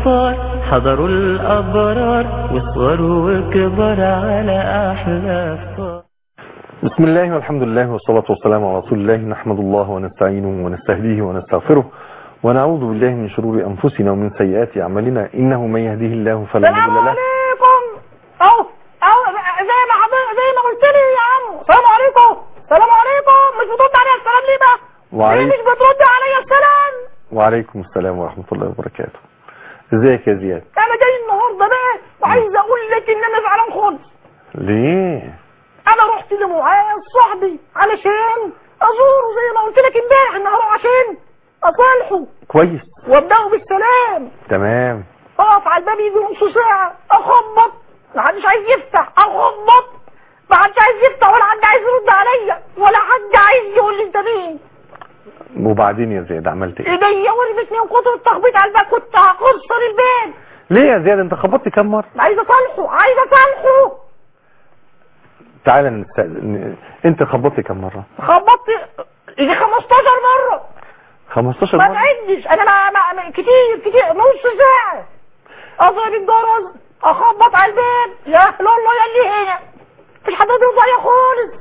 أطفال حضروا الأبرار وصغروا وكبر على أحلى فطار بسم الله والحمد لله والصلاة والسلام على رسول الله نحمد الله ونستعينه ونستهديه ونستغفره ونعوذ بالله من شرور أنفسنا ومن سيئات أعمالنا إنه من يهديه الله فلا السلام مضل له عليكم اهو اهو زي ما حضرتك زي ما قلت لي يا عم السلام عليكم السلام عليكم مش بترد عليا السلام ليه بقى وعليك- ليه مش بترد عليا السلام وعليكم السلام ورحمة الله وبركاته ازيك يا زياد انا جاي النهارده بقى وعايز اقول لك ان انا زعلان خالص ليه انا رحت لمعاذ صاحبي علشان ازوره زي ما قلت لك امبارح ان هروح عشان اصالحه كويس وابداه بالسلام تمام اقف على الباب يجي نص ساعة اخبط ما حدش عايز يفتح اخبط ما حدش عايز يفتح ولا حد عايز يرد عليا ولا حد عايز يقول لي انت مين وبعدين يا زياد عملت ايه ايديا ورفتني وكتر التخبيط على الباب كنت هكسر الباب ليه يا زياد انت خبطت كم مرة عايز اصالحه عايز اصالحه تعالى نستأذن انت خبطت كم مرة خبطت يجي 15 مرة 15 ما مرة تعدش انا ما, ما, ما كتير كتير نص ساعة اضرب الجرس اخبط على الباب يا اهل الله يا اللي هنا مفيش حد يرضى عليا خالص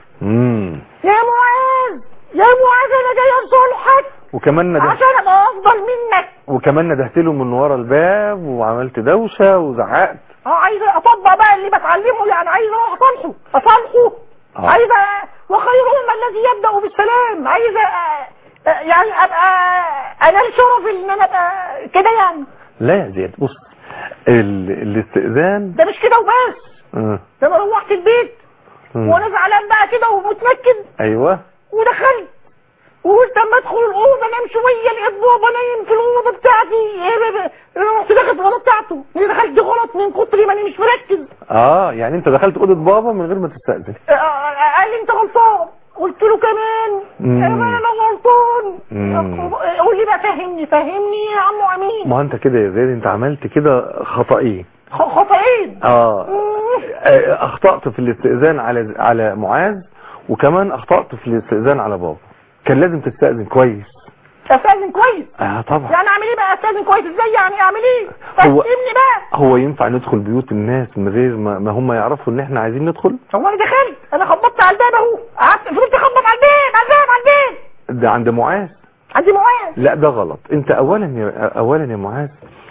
امم يا معاذ يا معاذ انا جاي اصالحك وكمان ندهت عشان ابقى افضل منك وكمان ندهت له من ورا الباب وعملت دوشة وزعقت اه عايز اطبق بقى اللي بتعلمه يعني عايز اروح اصالحه اصالحه آه. عايز أ- وخيرهم الذي يبدا بالسلام عايز أ- أ- يعني ابقى انال شرف ان انا ابقى كده يعني لا يا زياد بص ال... الاستئذان ده مش كده وبس آه. ده انا روحت البيت مم. وانا زعلان بقى كده ومتنكد ايوه ودخلت وقلت اما ادخل الاوضه انام شويه لقيت بابا نايم في الاوضه بتاعتي إيه بابا؟ رحت داخل في الاوضه بتاعته إيه دخلت غلط من كتر ما انا مش مركز اه يعني انت دخلت اوضه بابا من غير ما تستأذن آه، آه، قال لي انت غلطان قلت له كمان مم. كمان انا غلطان مم. قول لي بقى فهمني فهمني يا عمو امين ما انت كده يا زياد انت عملت كده خطأين خ- خطأين اه مم. آه، اخطأت في الاستئذان على على معاذ وكمان اخطأت في الاستئذان على بابا كان لازم تستأذن كويس استاذن كويس اه طبعا يعني اعمل ايه بقى استاذن كويس ازاي يعني اعمل ايه هو- فهمني بقى هو ينفع ندخل بيوت الناس من غير ما, ما هم يعرفوا ان احنا عايزين ندخل هو انا دخلت انا خبطت على الباب اهو قعدت فضلت اخبط على الباب على الباب على الباب ده عند معاذ عندي معاذ لا ده غلط انت اولا يا اولا يا معاذ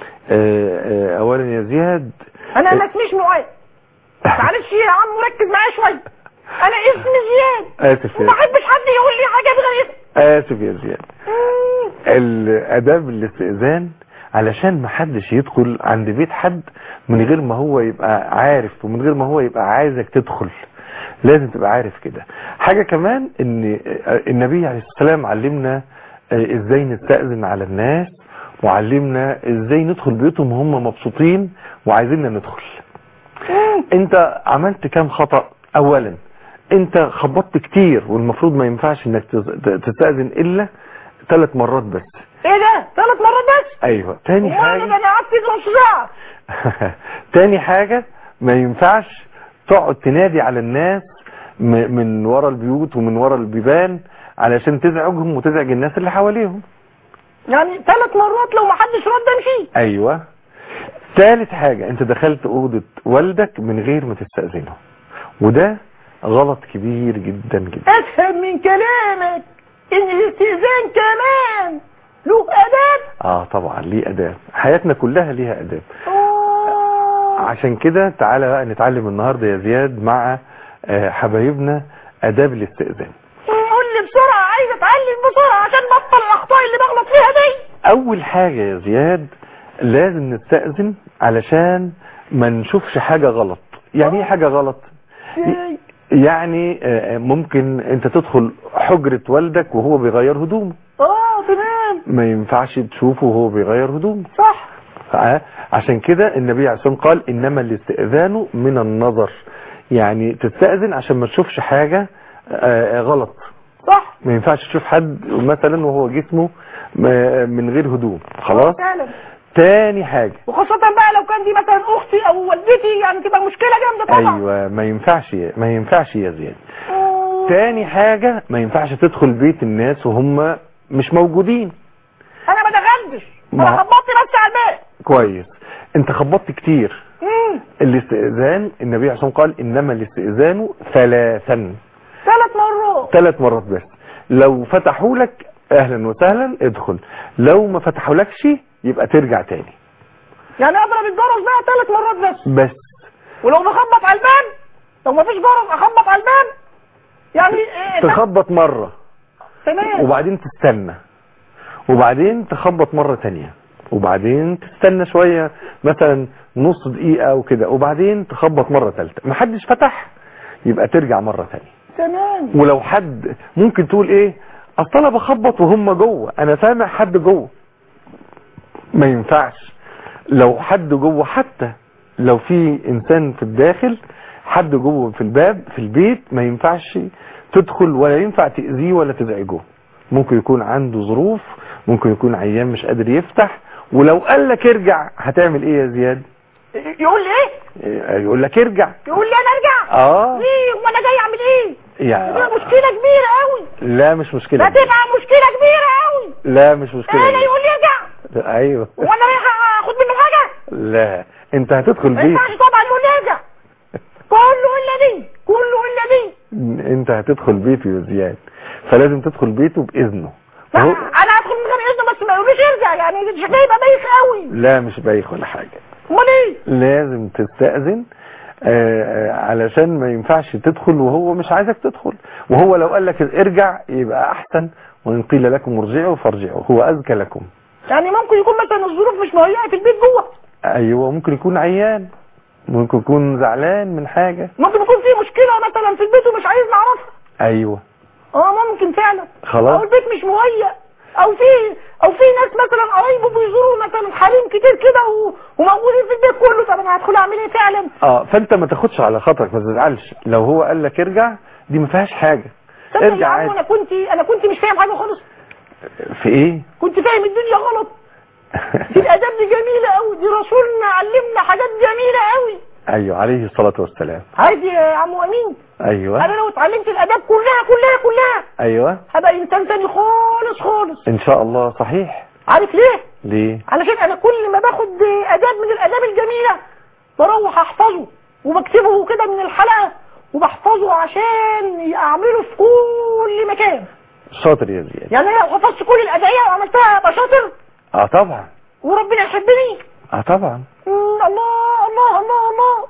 آه، آه، اولا يا زياد انا ما اسميش معاذ معلش يا عم ركز معايا شويه انا اسمي زياد اسف وما يا احبش حد يقول لي حاجه بغير اسمي اسف يا زياد مم. الاداب الاستئذان علشان ما حدش يدخل عند بيت حد من غير ما هو يبقى عارف ومن غير ما هو يبقى عايزك تدخل لازم تبقى عارف كده حاجة كمان ان النبي عليه الصلاة والسلام علمنا ازاي نستأذن على الناس وعلمنا ازاي ندخل بيوتهم وهم مبسوطين وعايزيننا ندخل انت عملت كام خطأ اولا انت خبطت كتير والمفروض ما ينفعش انك تز- تستأذن الا ثلاث مرات بس ايه ده ثلاث مرات بس ايوه تاني امال حاجة انا قعدت نص ساعه تاني حاجة ما ينفعش تقعد تنادي على الناس م- من ورا البيوت ومن ورا البيبان علشان تزعجهم وتزعج الناس اللي حواليهم يعني ثلاث مرات لو ما حدش رد امشي ايوه تالت حاجة انت دخلت اوضة والدك من غير ما تستأذنه وده غلط كبير جدا جدا افهم من كلامك ان الاستئذان كمان له اداب اه طبعا ليه اداب حياتنا كلها ليها اداب آه. عشان كده تعالى بقى نتعلم النهاردة يا زياد مع آه، حبايبنا اداب الاستئذان قول لي بسرعه عايز اتعلم بسرعه عشان بطل الاخطاء اللي بغلط فيها دي اول حاجة يا زياد لازم نستأذن علشان ما نشوفش حاجة غلط يعني ايه حاجة غلط إيه؟ يعني آه، ممكن انت تدخل حجرة والدك وهو بيغير هدومه اه تمام ما ينفعش تشوفه وهو بيغير هدومه صح ع- عشان كده النبي عليه الصلاة والسلام قال انما الاستئذان من النظر يعني تستأذن عشان ما تشوفش حاجة آه، غلط صح ما ينفعش تشوف حد مثلا وهو جسمه م- من غير هدوم خلاص فعلا تاني حاجة وخاصة بقى لو كان دي مثلا اختي او والدتي يعني تبقى مشكلة جامدة طبعا ايوه ما ينفعش ما ينفعش يا زياد مم. تاني حاجة ما ينفعش تدخل بيت الناس وهم مش موجودين انا ما دخلتش ما- انا خبطت بس على الباب كويس انت خبطت كتير مم. الاستئذان النبي عليه الصلاه والسلام قال انما الاستئذان ثلاثا ثلاث مرات ثلاث مرات بس لو فتحوا لك اهلا وسهلا ادخل لو ما فتحولكش يبقى ترجع تاني يعني اضرب الجرس بقى ثلاث مرات بس بس ولو بخبط على الباب لو مفيش جرس اخبط على الباب يعني إيه تخبط مرة تمام وبعدين تستنى وبعدين تخبط مرة تانية وبعدين تستنى شوية مثلا نص دقيقة وكده وبعدين تخبط مرة ثالثة محدش فتح يبقى ترجع مرة تانية تمام ولو حد ممكن تقول ايه اصل انا بخبط وهم جوه انا سامع حد جوه ما ينفعش لو حد جوه حتى لو في انسان في الداخل حد جوه في الباب في البيت ما ينفعش تدخل ولا ينفع تأذيه ولا تزعجه ممكن يكون عنده ظروف ممكن يكون عيان مش قادر يفتح ولو قال لك ارجع هتعمل ايه يا زياد يقول لي ايه إيه، يقول لك ارجع يقول لي انا ارجع اه ليه وانا جاي اعمل ايه دي يعني مشكله كبيره قوي لا مش مشكلة ده تبقى مشكله كبيره قوي لا مش مشكلة انا يقول لي ارجع ايوه وانا رايح اخد منه حاجه لا انت هتدخل ما بيت ينفعش طبعا يقول لي ارجع كله الا دي كله الا دي انت هتدخل بيته يا زياد فلازم تدخل بيته باذنه لا هو- انا هدخل من غير اذنه بس ما يقوليش ارجع يعني شكلي يبقى بايخ قوي لا مش بايخ ولا حاجة امال ايه لازم تستأذن آه، آه، علشان ما ينفعش تدخل وهو مش عايزك تدخل وهو لو قال لك ارجع يبقى احسن وان قيل لكم ارجعوا فارجعوا هو اذكى لكم يعني ممكن يكون مثلا الظروف مش مهيئه في البيت جوه ايوه ممكن يكون عيان ممكن يكون زعلان من حاجة ممكن يكون في مشكله مثلا في البيت ومش عايز نعرفها ايوه اه ممكن فعلا خلاص. او البيت مش مهيأ او في او في ناس مثلا قرايبه بيزوروا مثلا حريم كتير كده و... وموجودين في البيت كله طب انا هدخل اعمل ايه فعلا اه فانت ما تاخدش على خاطرك ما تزعلش لو هو قال لك ارجع دي ما فيهاش حاجة تصدق يا ارجع عم عادي انا كنت انا كنت مش فاهم حاجه خالص في ايه كنت فاهم الدنيا غلط دي الاداب دي جميله قوي دي رسولنا علمنا حاجات جميله قوي ايوه عليه الصلاة والسلام عادي يا عم امين ايوه انا لو اتعلمت الاداب كلها كلها كلها ايوه هبقى انسان تاني خالص خالص ان شاء الله صحيح عارف ليه ليه علشان انا كل ما باخد اداب من الاداب الجميله بروح احفظه وبكتبه كده من الحلقه وبحفظه عشان اعمله في كل مكان شاطر يا زياد يعني انا لو حفظت كل الادعيه وعملتها ابقى شاطر اه طبعا وربنا يحبني اه طبعا مم، الله الله الله الله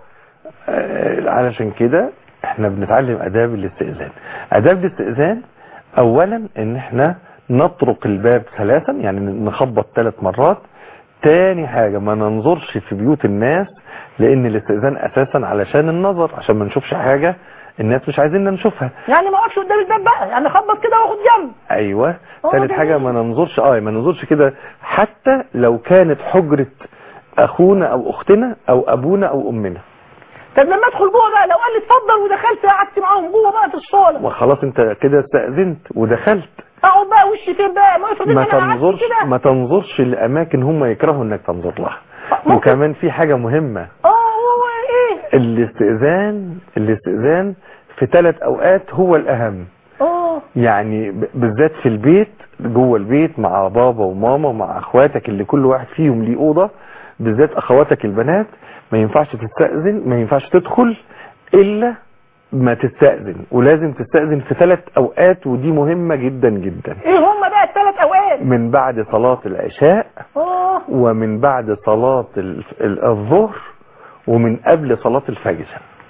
آه علشان كده احنا بنتعلم اداب الاستئذان اداب الاستئذان اولا ان احنا نطرق الباب ثلاثا يعني نخبط ثلاث مرات تاني حاجة ما ننظرش في بيوت الناس لان الاستئذان اساسا علشان النظر عشان ما نشوفش حاجة الناس مش عايزيننا نشوفها يعني ما اقفش قدام الباب بقى يعني اخبط كده واخد جنب ايوه آه، ثالث جميل. حاجة ما ننظرش اه ما ننظرش كده حتى لو كانت حجرة اخونا او اختنا او ابونا او امنا طب لما ادخل جوه بقى لو قال لي اتفضل ودخلت قعدت معاهم جوه بقى في الصاله وخلاص انت كده استأذنت ودخلت اقعد بقى وشي فين بقى ما افرض ما إن انا قعدت تنظرش كده ما تنظرش لاماكن هم يكرهوا انك تنظر لها ممكن. وكمان في حاجة مهمة اه هو ايه الاستئذان الاستئذان في ثلاث اوقات هو الاهم اه يعني ب- بالذات في البيت جوه البيت مع بابا وماما ومع اخواتك اللي كل واحد فيهم ليه اوضه بالذات اخواتك البنات ما ينفعش تستأذن ما ينفعش تدخل الا ما تستأذن ولازم تستأذن في ثلاث اوقات ودي مهمة جدا جدا ايه هم بقى الثلاث اوقات من بعد صلاة العشاء اه ومن بعد صلاة ال- ال- الظهر ومن قبل صلاة الفجر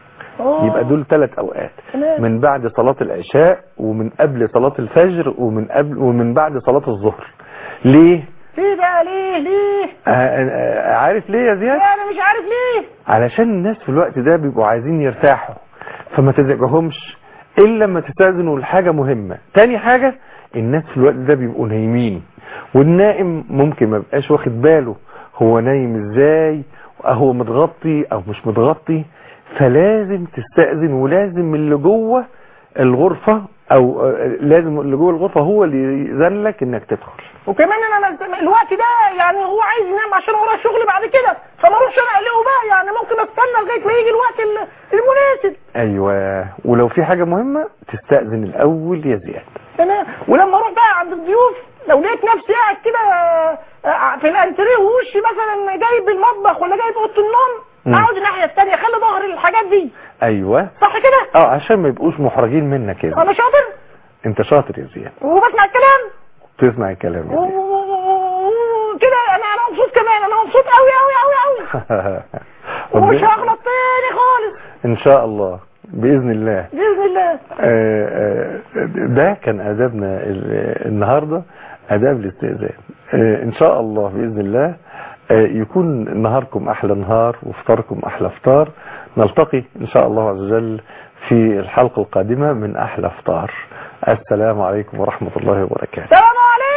اه يبقى دول ثلاث اوقات تمام. من بعد صلاة العشاء ومن قبل صلاة الفجر ومن قبل ومن بعد صلاة الظهر ليه ليه بقى ليه ليه آه، آه، عارف ليه يا زياد انا مش عارف ليه علشان الناس في الوقت ده بيبقوا عايزين يرتاحوا فما تزعجهمش الا لما تستاذنوا لحاجه مهمه تاني حاجه الناس في الوقت ده بيبقوا نايمين والنائم ممكن ما يبقاش واخد باله هو نايم ازاي هو متغطي او مش متغطي فلازم تستأذن ولازم اللي جوه الغرفة او آه، لازم اللي جوه الغرفة هو اللي يأذن لك انك تدخل وكمان انا أنا الوقت ده يعني هو عايز ينام عشان وراه شغل بعد كده فما اروحش انا اقلقه بقى يعني ممكن استنى لغايه ما يجي الوقت ال- المناسب ايوه ولو في حاجة مهمة تستأذن الاول يا زياد تمام ولما اروح بقى عند الضيوف لو لقيت نفسي قاعد كده آه، في الانتريه ووشي مثلا جايب المطبخ ولا جايب اوضه النوم مم. اقعد الناحيه الثانيه خلي ظهري الحاجات دي ايوه صح كده اه عشان ما يبقوش محرجين منك كده انا شاطر انت شاطر يا زياد وبسمع الكلام تسمع الكلام يا زياد وكده انا انا مبسوط كمان انا مبسوط قوي قوي قوي قوي ومش ربنا- هغلط تاني خالص ان شاء الله باذن الله باذن الله آه، آه، ده كان ادابنا ال- النهارده اداب الاستئذان آه، ان شاء الله باذن الله آه، يكون نهاركم احلى نهار وفطاركم احلى فطار نلتقي ان شاء الله عز وجل في الحلقه القادمه من احلى فطار السلام عليكم ورحمه الله وبركاته السلام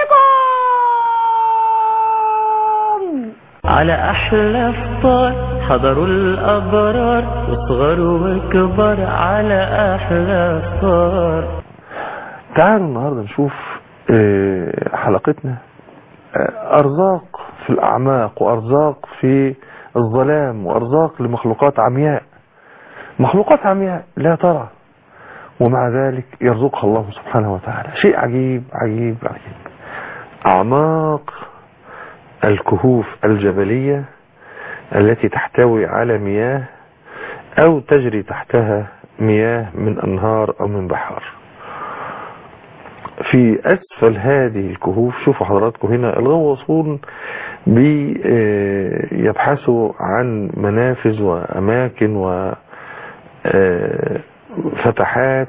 عليكم على أحلى فطار حضروا الأبرار وصغر وكبر على أحلى فطار تعالوا النهاردة نشوف آه، حلقتنا آه، أرزاق في الأعماق وأرزاق في الظلام وأرزاق لمخلوقات عمياء مخلوقات عمياء لا ترى ومع ذلك يرزقها الله سبحانه وتعالى شيء عجيب عجيب عجيب أعماق الكهوف الجبلية التي تحتوي على مياه أو تجري تحتها مياه من أنهار أو من بحار في أسفل هذه الكهوف شوفوا حضراتكم هنا الغواصون بيبحثوا عن منافذ وأماكن وفتحات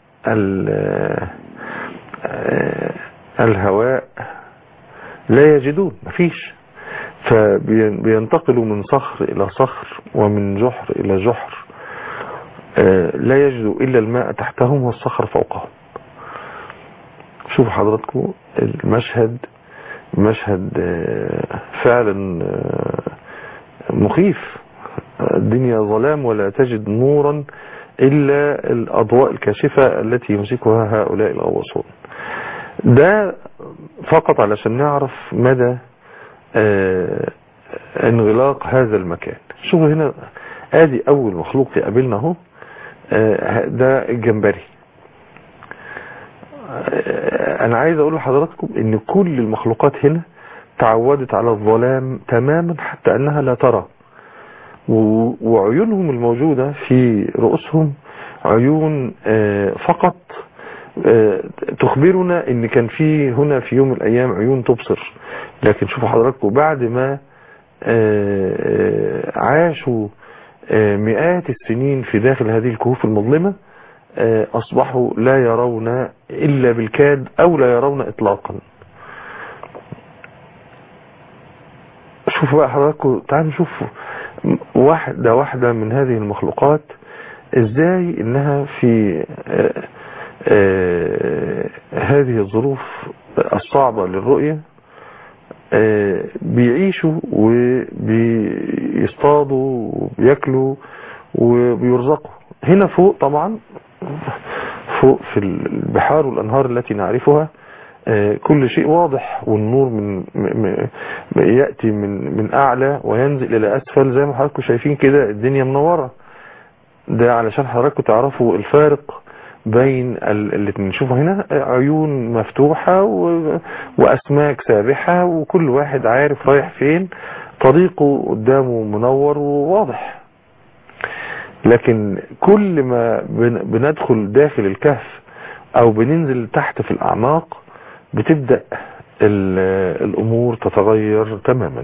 الهواء لا يجدون مفيش فبينتقلوا من صخر إلى صخر ومن جحر إلى جحر لا يجدوا إلا الماء تحتهم والصخر فوقهم شوفوا حضراتكم المشهد مشهد فعلا مخيف الدنيا ظلام ولا تجد نورا إلا الأضواء الكاشفة التي يمسكها هؤلاء الغواصون ده فقط علشان نعرف مدى انغلاق هذا المكان شوفوا هنا ادي اول مخلوق يقابلنا اهو ده الجمبري انا عايز اقول لحضراتكم ان كل المخلوقات هنا تعودت على الظلام تماما حتى انها لا ترى وعيونهم الموجودة في رؤوسهم عيون فقط تخبرنا ان كان في هنا في يوم من الايام عيون تبصر لكن شوفوا حضراتكم بعد ما عاشوا مئات السنين في داخل هذه الكهوف المظلمة اصبحوا لا يرون الا بالكاد او لا يرون اطلاقا شوفوا بقى حضراتكم تعالوا نشوف واحدة واحدة من هذه المخلوقات ازاي انها في آآ آآ هذه الظروف الصعبة للرؤية بيعيشوا وبيصطادوا وبياكلوا وبيرزقوا هنا فوق طبعا فوق في البحار والأنهار التي نعرفها كل شيء واضح والنور من يأتي من من أعلى وينزل إلى أسفل زي ما حضراتكم شايفين كده الدنيا منورة ده علشان حضراتكم تعرفوا الفارق بين اللي بنشوفه هنا عيون مفتوحة وأسماك سابحة وكل واحد عارف رايح فين طريقه قدامه منور وواضح لكن كل ما بندخل داخل الكهف أو بننزل تحت في الأعماق بتبدأ الأمور تتغير تماما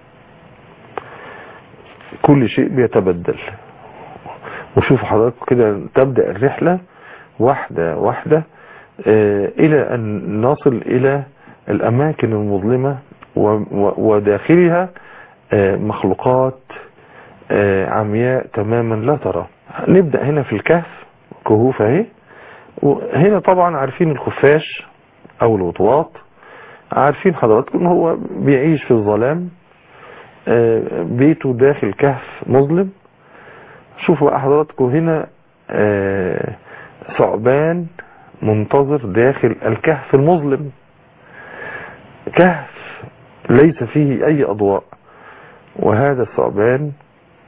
كل شيء بيتبدل وشوفوا حضراتكم كده تبدأ الرحلة واحدة واحدة إلى أن نصل إلى الأماكن المظلمة وداخلها مخلوقات عمياء تماما لا ترى نبدأ هنا في الكهف كهوف اهي وهنا طبعا عارفين الخفاش او الوطواط عارفين حضراتكم ان هو بيعيش في الظلام بيته داخل كهف مظلم شوفوا بقى حضراتكم هنا ثعبان منتظر داخل الكهف المظلم كهف ليس فيه اي اضواء وهذا الثعبان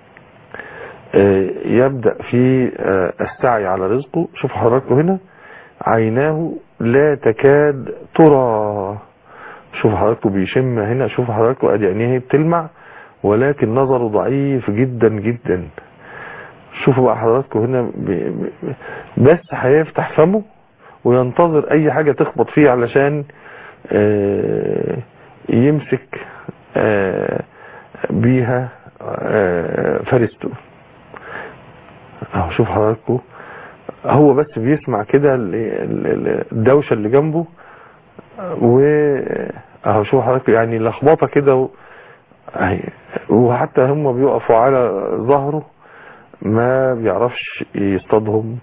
يبدأ في السعي على رزقه شوفوا حضراتكم هنا عيناه لا تكاد ترى شوف حضراتكم بيشم هنا شوف حضراتكم ادي عينيه هي بتلمع ولكن نظره ضعيف جدا جدا شوفوا بقى حضراتكم هنا بي بي بس هيفتح فمه وينتظر اي حاجة تخبط فيه علشان آه يمسك آه بيها آه فرسته اهو شوف حضراتكم هو بس بيسمع كده ال- ال- الدوشة اللي جنبه و اهو شوف حضرتك يعني لخبطه كده و... أهي. وحتى هم بيقفوا على ظهره ما بيعرفش يصطادهم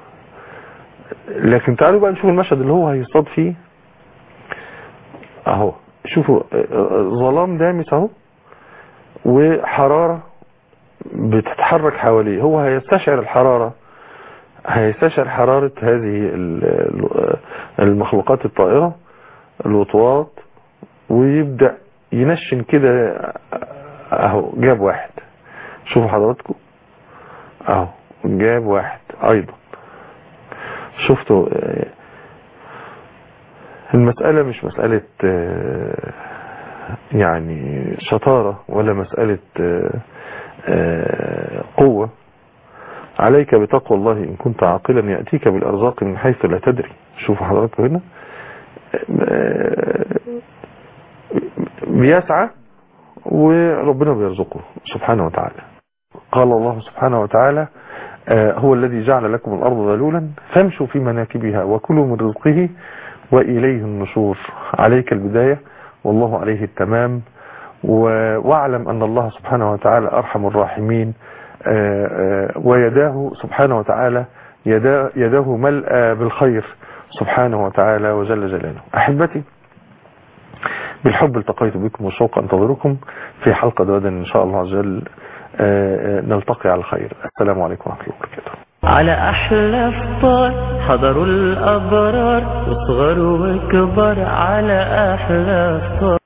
لكن تعالوا بقى نشوف المشهد اللي هو هيصطاد فيه اهو شوفوا ظلام دامس اهو وحرارة بتتحرك حواليه هو هيستشعر الحرارة هيستشعر حرارة هذه ال- المخلوقات الطائرة الوطواط ويبدأ ينشن كده اهو جاب واحد شوفوا حضراتكم اهو جاب واحد ايضا شفتوا آه، المسألة مش مسألة آه، يعني شطارة ولا مسألة آه، آه، قوة عليك بتقوى الله إن كنت عاقلا يأتيك بالأرزاق من حيث لا تدري شوفوا حضراتكم هنا آه، بيسعى وربنا بيرزقه سبحانه وتعالى قال الله سبحانه وتعالى آه، هو الذي جعل لكم الأرض ذلولا فامشوا في مناكبها وكلوا من رزقه وإليه النشور عليك البداية والله عليه التمام و- واعلم أن الله سبحانه وتعالى أرحم الراحمين آه، آه، ويداه سبحانه وتعالى يدا- يداه ملأى بالخير سبحانه وتعالى وجل جلاله أحبتي بالحب التقيت بكم والشوق أنتظركم في حلقة غدا إن شاء الله عز وجل آه، آه، نلتقي على خير السلام عليكم ورحمة الله وبركاته على أحلى فطار حضروا الأبرار وصغر وكبر على أحلى فطار